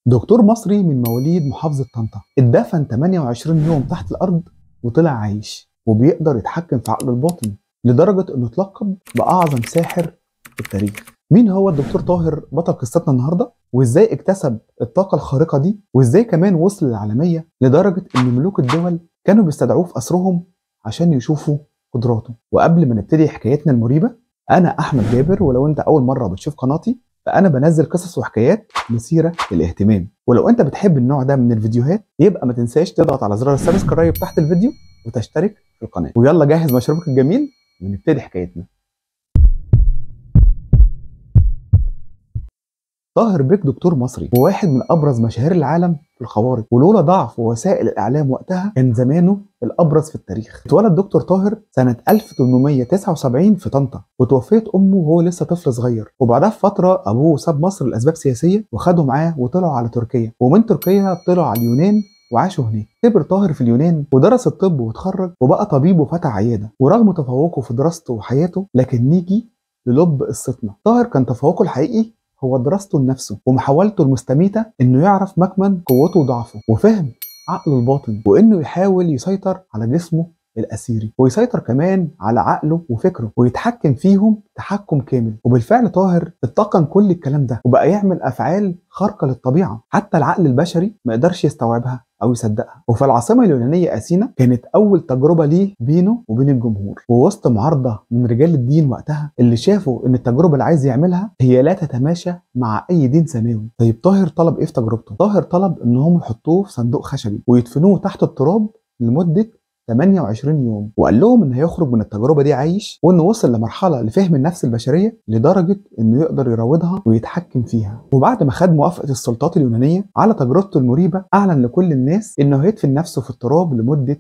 دكتور مصري من مواليد محافظة طنطا اتدفن 28 يوم تحت الأرض وطلع عايش وبيقدر يتحكم في عقله الباطن لدرجة إنه اتلقب بأعظم ساحر في التاريخ مين هو الدكتور طاهر بطل قصتنا النهارده وازاي اكتسب الطاقة الخارقة دي وازاي كمان وصل للعالمية لدرجة ان ملوك الدول كانوا بيستدعوه في اسرهم عشان يشوفوا قدراته وقبل ما نبتدي حكايتنا المريبة انا احمد جابر ولو انت اول مرة بتشوف قناتي فانا بنزل قصص وحكايات مثيرة للاهتمام ولو انت بتحب النوع ده من الفيديوهات يبقى ما تنساش تضغط على زرار السبسكرايب تحت الفيديو وتشترك في القناة ويلا جهز مشروبك الجميل ونبتدي حكايتنا طاهر بيك دكتور مصري وواحد من ابرز مشاهير العالم في الخوارق ولولا ضعف وسائل الاعلام وقتها كان زمانه الابرز في التاريخ اتولد دكتور طاهر سنه 1879 في طنطا وتوفيت امه وهو لسه طفل صغير وبعدها بفتره ابوه ساب مصر لاسباب سياسيه وخده معاه وطلعوا على تركيا ومن تركيا طلعوا على اليونان وعاشوا هناك كبر طاهر في اليونان ودرس الطب واتخرج وبقى طبيب وفتح عياده ورغم تفوقه في دراسته وحياته لكن نيجي للب قصتنا طاهر كان تفوقه الحقيقي هو دراسته لنفسه ومحاولته المستميتة انه يعرف مكمن قوته وضعفه وفهم عقله الباطن وانه يحاول يسيطر على جسمه الأسيري ويسيطر كمان على عقله وفكره ويتحكم فيهم تحكم كامل وبالفعل طاهر اتقن كل الكلام ده وبقى يعمل أفعال خارقة للطبيعة حتى العقل البشري ما قدرش يستوعبها أو يصدقها وفي العاصمة اليونانية أثينا كانت أول تجربة ليه بينه وبين الجمهور ووسط معارضة من رجال الدين وقتها اللي شافوا إن التجربة اللي عايز يعملها هي لا تتماشى مع أي دين سماوي طيب طاهر طلب إيه في تجربته؟ طاهر طلب إنهم يحطوه في صندوق خشبي ويدفنوه تحت التراب لمدة 28 يوم وقال لهم ان هيخرج من التجربه دي عايش وانه وصل لمرحله لفهم النفس البشريه لدرجه انه يقدر يراودها ويتحكم فيها وبعد ما خد موافقه السلطات اليونانيه على تجربته المريبه اعلن لكل الناس انه هيدفن نفسه في التراب لمده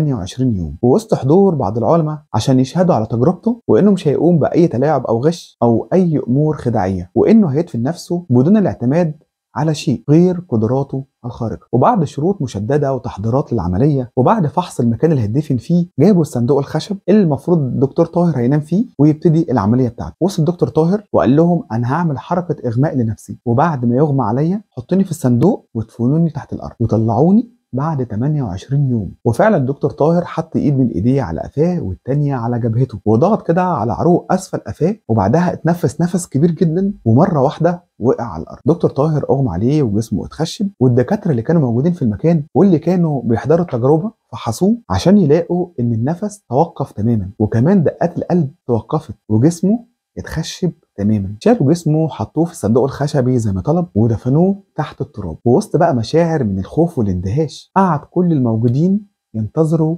28 يوم ووسط حضور بعض العلماء عشان يشهدوا على تجربته وانه مش هيقوم باي تلاعب او غش او اي امور خداعيه وانه هيدفن نفسه بدون الاعتماد على شيء غير قدراته الخارقة وبعد شروط مشددة وتحضيرات للعملية وبعد فحص المكان اللي هيدفن فيه جابوا الصندوق الخشب اللي المفروض الدكتور طاهر هينام فيه ويبتدي العملية بتاعته وصل الدكتور طاهر وقال لهم أنا هعمل حركة إغماء لنفسي وبعد ما يغمى عليا حطوني في الصندوق وادفنوني تحت الأرض وطلعوني بعد 28 يوم وفعلا الدكتور طاهر حط ايد من ايديه على قفاه والتانية على جبهته وضغط كده على عروق اسفل قفاه وبعدها اتنفس نفس كبير جدا ومره واحده وقع على الارض دكتور طاهر اغمى عليه وجسمه اتخشب والدكاتره اللي كانوا موجودين في المكان واللي كانوا بيحضروا التجربه فحصوه عشان يلاقوا ان النفس توقف تماما وكمان دقات القلب توقفت وجسمه اتخشب تماما شالوا جسمه حطوه في الصندوق الخشبي زي ما طلب ودفنوه تحت التراب ووسط بقى مشاعر من الخوف والاندهاش قعد كل الموجودين ينتظروا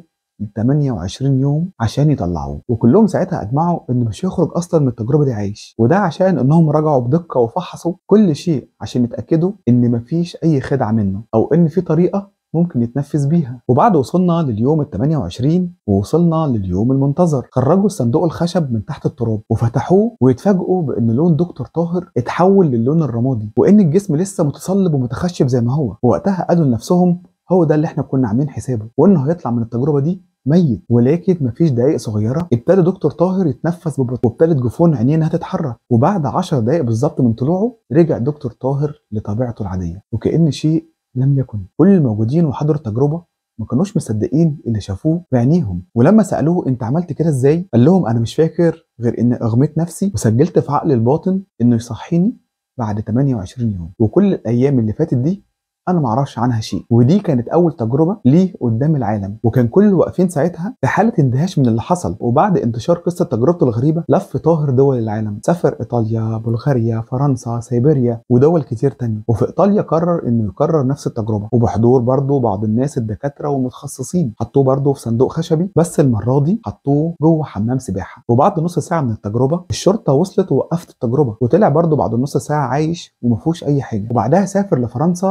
28 يوم عشان يطلعوه وكلهم ساعتها اجمعوا انه مش هيخرج اصلا من التجربه دي عايش وده عشان انهم راجعوا بدقه وفحصوا كل شيء عشان يتاكدوا ان مفيش اي خدعه منه او ان في طريقه ممكن يتنفذ بيها وبعد وصلنا لليوم ال 28 ووصلنا لليوم المنتظر خرجوا الصندوق الخشب من تحت التراب وفتحوه ويتفاجئوا بان لون دكتور طاهر اتحول للون الرمادي وان الجسم لسه متصلب ومتخشب زي ما هو ووقتها قالوا لنفسهم هو ده اللي احنا كنا عاملين حسابه وانه هيطلع من التجربه دي ميت ولكن مفيش دقايق صغيره ابتدى دكتور طاهر يتنفس ببطء وابتدت جفون عينيه انها تتحرك وبعد 10 دقايق بالظبط من طلوعه رجع دكتور طاهر لطبيعته العاديه وكأن شيء لم يكن كل الموجودين وحضروا التجربه ما كانوش مصدقين اللي شافوه بعينيهم ولما سالوه انت عملت كده ازاي قال لهم انا مش فاكر غير اني اغميت نفسي وسجلت في عقلي الباطن انه يصحيني بعد 28 يوم وكل الايام اللي فاتت دي انا ما اعرفش عنها شيء ودي كانت اول تجربه ليه قدام العالم وكان كل واقفين ساعتها في حاله اندهاش من اللي حصل وبعد انتشار قصه تجربته الغريبه لف طاهر دول العالم سافر ايطاليا بلغاريا فرنسا سيبيريا ودول كتير تانية وفي ايطاليا قرر انه يكرر نفس التجربه وبحضور برضه بعض الناس الدكاتره والمتخصصين حطوه برضه في صندوق خشبي بس المره دي حطوه جوه حمام سباحه وبعد نص ساعه من التجربه الشرطه وصلت ووقفت التجربه وطلع برضه بعد نص ساعه عايش وما فيهوش اي حاجه وبعدها سافر لفرنسا وقرر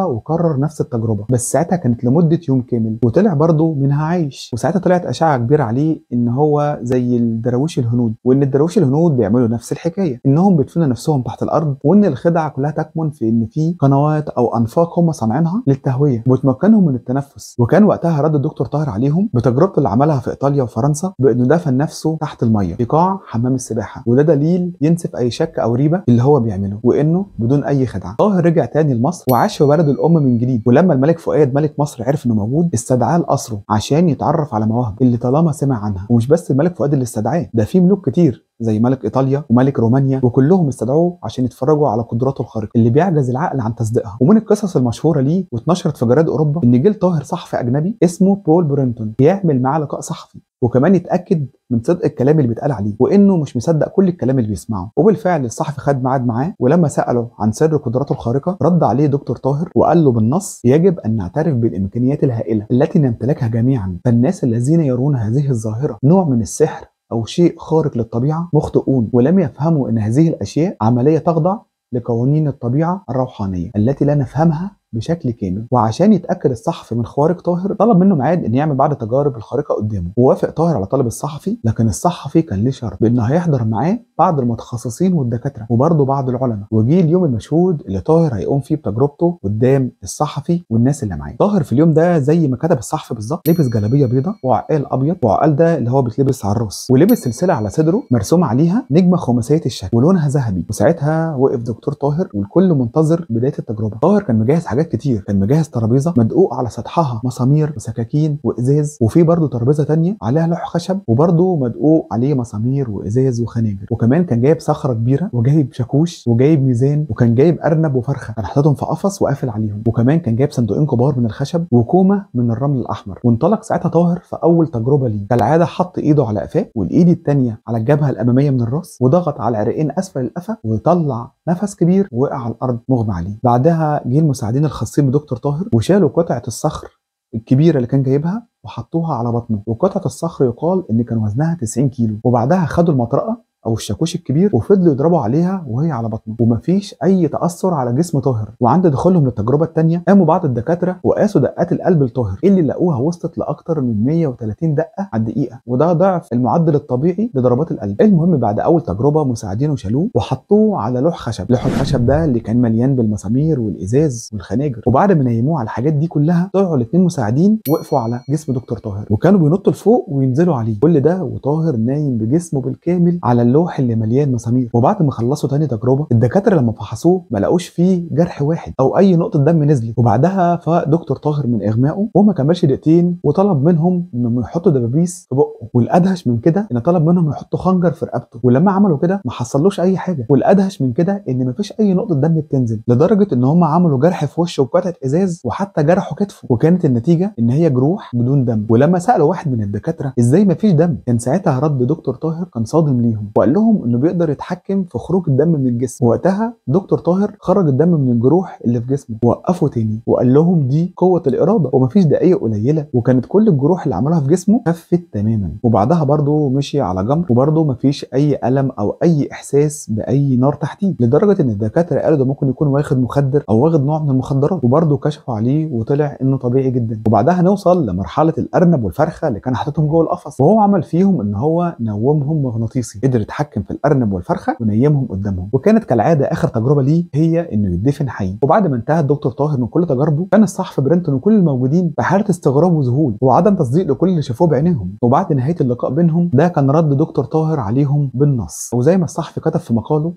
يكرر نفس التجربه بس ساعتها كانت لمده يوم كامل وطلع برضه منها عايش وساعتها طلعت اشاعه كبيره عليه ان هو زي الدراويش الهنود وان الدراويش الهنود بيعملوا نفس الحكايه انهم بيدفنوا نفسهم تحت الارض وان الخدعه كلها تكمن في ان في قنوات او انفاق هم صانعينها للتهويه وتمكنهم من التنفس وكان وقتها رد الدكتور طاهر عليهم بتجربته اللي عملها في ايطاليا وفرنسا بانه دفن نفسه تحت الميه في قاع حمام السباحه وده دليل ينسف اي شك او ريبه اللي هو بيعمله وانه بدون اي خدعه طاهر رجع تاني لمصر وعاش في بلده الام من جديد ولما الملك فؤاد ملك مصر عرف انه موجود استدعاه لقصره عشان يتعرف على مواهبه اللي طالما سمع عنها ومش بس الملك فؤاد اللي استدعاه ده في ملوك كتير زي ملك ايطاليا وملك رومانيا وكلهم استدعوه عشان يتفرجوا على قدراته الخارقه اللي بيعجز العقل عن تصديقها ومن القصص المشهوره ليه واتنشرت في جرايد اوروبا ان جيل طاهر صحفي اجنبي اسمه بول برينتون يعمل معاه لقاء صحفي وكمان يتاكد من صدق الكلام اللي بيتقال عليه وانه مش مصدق كل الكلام اللي بيسمعه وبالفعل الصحفي خد ميعاد معاه ولما ساله عن سر قدراته الخارقه رد عليه دكتور طاهر وقال له بالنص يجب ان نعترف بالامكانيات الهائله التي نمتلكها جميعا فالناس الذين يرون هذه الظاهره نوع من السحر او شيء خارق للطبيعه مخطئون ولم يفهموا ان هذه الاشياء عمليه تخضع لقوانين الطبيعه الروحانيه التي لا نفهمها بشكل كامل وعشان يتاكد الصحفي من خوارق طاهر طلب منه ميعاد ان يعمل بعض التجارب الخارقه قدامه ووافق طاهر على طلب الصحفي لكن الصحفي كان ليه شرط بانه هيحضر معاه بعض المتخصصين والدكاتره وبرضه بعض العلماء وجي اليوم المشهود اللي طاهر هيقوم فيه بتجربته قدام الصحفي والناس اللي معاه طاهر في اليوم ده زي ما كتب الصحفي بالظبط لبس جلابيه بيضاء وعقال ابيض وعقال ده اللي هو بيتلبس على الراس ولبس سلسله على صدره مرسوم عليها نجمه خماسيه الشكل ولونها ذهبي وساعتها وقف دكتور طاهر والكل منتظر بدايه التجربه طاهر كان مجهز حاجات كتير كان مجهز ترابيزه مدقوق على سطحها مسامير وسكاكين وازاز وفي برضه ترابيزه تانية عليها لوح خشب وبرضه مدقوق عليه مسامير وازاز وخناجر وكمان كان جايب صخره كبيره وجايب شاكوش وجايب ميزان وكان جايب ارنب وفرخه كان حاططهم في قفص وقافل عليهم وكمان كان جايب صندوقين كبار من الخشب وكومه من الرمل الاحمر وانطلق ساعتها طاهر في اول تجربه ليه كالعاده حط ايده على قفاه والايد الثانيه على الجبهه الاماميه من الراس وضغط على العرقين اسفل القفا وطلع نفس كبير وقع على الارض مغمى عليه بعدها جه المساعدين الخاصين بدكتور طاهر وشالوا قطعه الصخر الكبيره اللي كان جايبها وحطوها على بطنه وقطعه الصخر يقال ان كان وزنها 90 كيلو وبعدها خدوا المطرقه او الشاكوش الكبير وفضلوا يضربوا عليها وهي على بطنه ومفيش اي تاثر على جسم طاهر وعند دخولهم للتجربه الثانيه قاموا بعض الدكاتره وقاسوا دقات القلب لطاهر اللي لقوها وصلت لاكتر من 130 دقه على الدقيقه وده ضعف المعدل الطبيعي لضربات القلب المهم بعد اول تجربه مساعدينه شالوه وحطوه على لوح خشب لوح الخشب ده اللي كان مليان بالمسامير والازاز والخناجر وبعد ما نيموه على الحاجات دي كلها طلعوا الاثنين مساعدين وقفوا على جسم دكتور طاهر وكانوا بينطوا لفوق وينزلوا عليه كل ده وطاهر نايم بجسمه بالكامل على اللوح اللي مليان مسامير وبعد ما خلصوا تاني تجربه الدكاتره لما فحصوه ما لقوش فيه جرح واحد او اي نقطه دم نزلت وبعدها فاق دكتور طاهر من اغمائه وما كملش دقيقتين وطلب منهم انهم يحطوا دبابيس في بقه والادهش من كده ان طلب منهم يحطوا خنجر في رقبته ولما عملوا كده ما حصلوش اي حاجه والادهش من كده ان مفيش اي نقطه دم بتنزل لدرجه ان هم عملوا جرح في وشه بقطعه ازاز وحتى جرحوا كتفه وكانت النتيجه ان هي جروح بدون دم ولما سالوا واحد من الدكاتره ازاي مفيش دم كان ساعتها رد دكتور طاهر كان صادم ليهم وقال لهم انه بيقدر يتحكم في خروج الدم من الجسم وقتها دكتور طاهر خرج الدم من الجروح اللي في جسمه ووقفه تاني وقال لهم دي قوه الاراده ومفيش دقائق قليله وكانت كل الجروح اللي عملها في جسمه خفت تماما وبعدها برضه مشي على جمر وبرضه مفيش اي الم او اي احساس باي نار تحتيه لدرجه ان الدكاتره قالوا ده ممكن يكون واخد مخدر او واخد نوع من المخدرات وبرضه كشفوا عليه وطلع انه طبيعي جدا وبعدها نوصل لمرحله الارنب والفرخه اللي كان حاططهم جوه القفص وهو عمل فيهم ان هو نومهم مغناطيسي قدر يتحكم في الارنب والفرخه ونيمهم قدامهم وكانت كالعاده اخر تجربه ليه هي انه يدفن حي وبعد ما انتهى الدكتور طاهر من كل تجاربه كان الصحفي برنتون وكل الموجودين في حاله استغراب وذهول وعدم تصديق لكل اللي شافوه بعينيهم وبعد نهايه اللقاء بينهم ده كان رد دكتور طاهر عليهم بالنص وزي ما الصحفي كتب في مقاله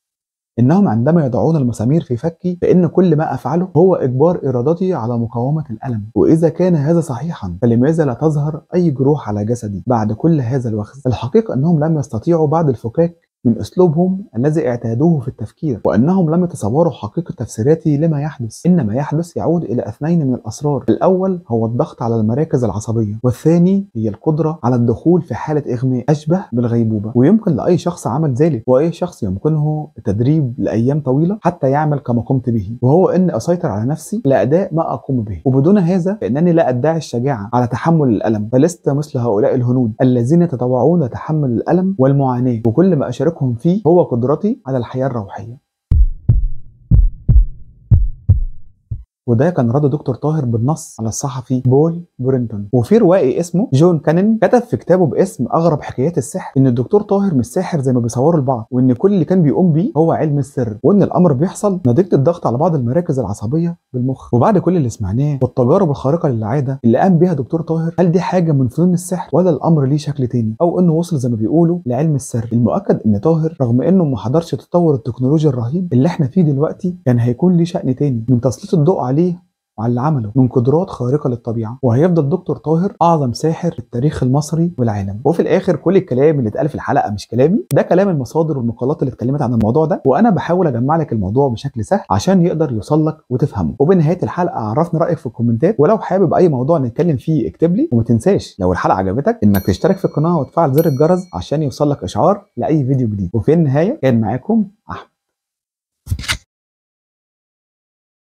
إنهم عندما يضعون المسامير في فكي فإن كل ما أفعله هو إجبار إرادتي على مقاومة الألم وإذا كان هذا صحيحا فلماذا لا تظهر أي جروح على جسدي بعد كل هذا الوخز الحقيقة أنهم لم يستطيعوا بعد الفكاك من اسلوبهم الذي اعتادوه في التفكير وانهم لم يتصوروا حقيقه تفسيراتي لما يحدث ان ما يحدث يعود الى اثنين من الاسرار الاول هو الضغط على المراكز العصبيه والثاني هي القدره على الدخول في حاله اغماء اشبه بالغيبوبه ويمكن لاي شخص عمل ذلك واي شخص يمكنه التدريب لايام طويله حتى يعمل كما قمت به وهو ان اسيطر على نفسي لاداء ما اقوم به وبدون هذا فانني لا ادعي الشجاعه على تحمل الالم فلست مثل هؤلاء الهنود الذين يتطوعون تحمل الالم والمعاناه وكل ما اشارك أشاركهم فيه هو قدرتي على الحياة الروحية وده كان رد دكتور طاهر بالنص على الصحفي بول بورينتون وفي روائي اسمه جون كانن كتب في كتابه باسم اغرب حكايات السحر ان الدكتور طاهر مش ساحر زي ما بيصوروا البعض وان كل اللي كان بيقوم بيه هو علم السر وان الامر بيحصل نتيجه الضغط على بعض المراكز العصبيه بالمخ وبعد كل اللي سمعناه والتجارب الخارقه للعاده اللي قام بيها دكتور طاهر هل دي حاجه من فنون السحر ولا الامر ليه شكل تاني او انه وصل زي ما بيقولوا لعلم السر المؤكد ان طاهر رغم انه ما حضرش تطور التكنولوجيا الرهيب اللي احنا فيه دلوقتي كان هيكون ليه شأن تاني من تسليط الضوء عليه وعلى اللي عمله من قدرات خارقه للطبيعه وهيفضل دكتور طاهر اعظم ساحر في التاريخ المصري والعالم وفي الاخر كل الكلام اللي اتقال في الحلقه مش كلامي ده كلام المصادر والمقالات اللي اتكلمت عن الموضوع ده وانا بحاول اجمع لك الموضوع بشكل سهل عشان يقدر يوصل لك وتفهمه وبنهايه الحلقه عرفني رايك في الكومنتات ولو حابب اي موضوع نتكلم فيه اكتب لي وما تنساش لو الحلقه عجبتك انك تشترك في القناه وتفعل زر الجرس عشان يوصل لك اشعار لاي فيديو جديد وفي النهايه كان معاكم احمد